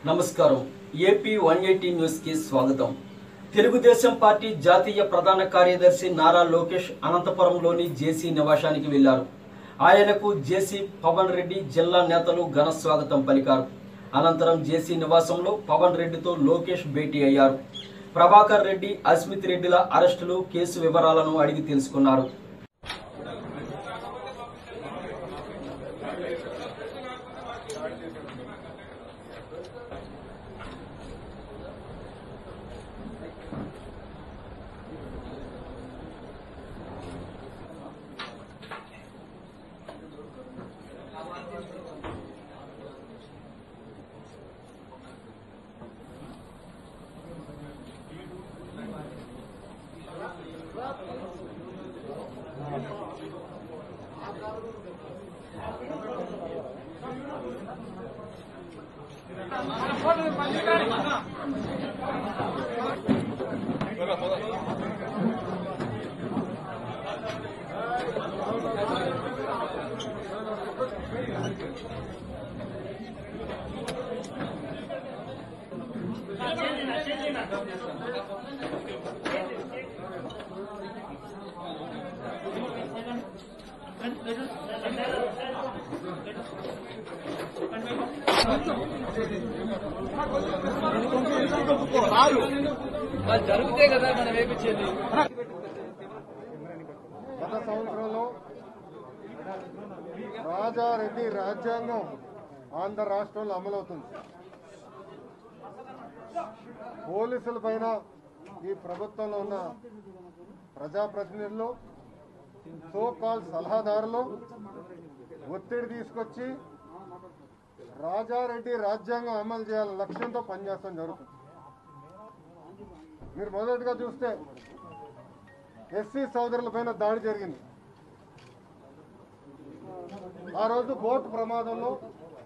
నమస్కారం AP one eighty news కి స్వాగతం తెలుగుదేశం పార్టీ జాతీయ ప్రధాన కార్యదర్శి నారా లోకేష్ అనంతపురంలోని జేసీ నివాసానికి వెళ్లారు ఆయనకు జేసీ పవన్ రెడ్డి జిల్లా నేతలు ఘన స్వాగతం పలికారు అనంతరం జేసీ నివాసంలో పవన్ రెడ్డితో లోకేష్ భేటీ అయ్యారు ప్రభాకర్ రెడ్డి అస్మిత్ రెడ్డిల అరెస్టులు కేసు వివరాలను అడిగి తెలుసుకున్నారు మరి జరిగితే కదా మనం వేపించేది గత సంవత్సరంలో రాజారెడ్డి రాజ్యాంగం ఆంధ్ర రాష్ట్రంలో అమలవుతుంది పోలీసుల పైన ఈ ప్రభుత్వంలో ఉన్న ప్రజాప్రతినిధులు సో కాల్ సలహాదారులు ఒత్తిడి తీసుకొచ్చి రాజారెడ్డి రాజ్యాంగం అమలు చేయాలనే లక్ష్యంతో పనిచేస్తాం జరుగుతుంది మీరు మొదటిగా చూస్తే ఎస్సీ సోదరుల పైన దాడి జరిగింది ఆ రోజు బోటు ప్రమాదంలో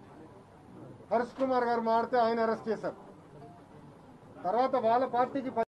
హర్ష్ కుమార్ గారు మాడితే ఆయన అరెస్ట్ చేశారు తర్వాత వాళ్ళ పార్టీకి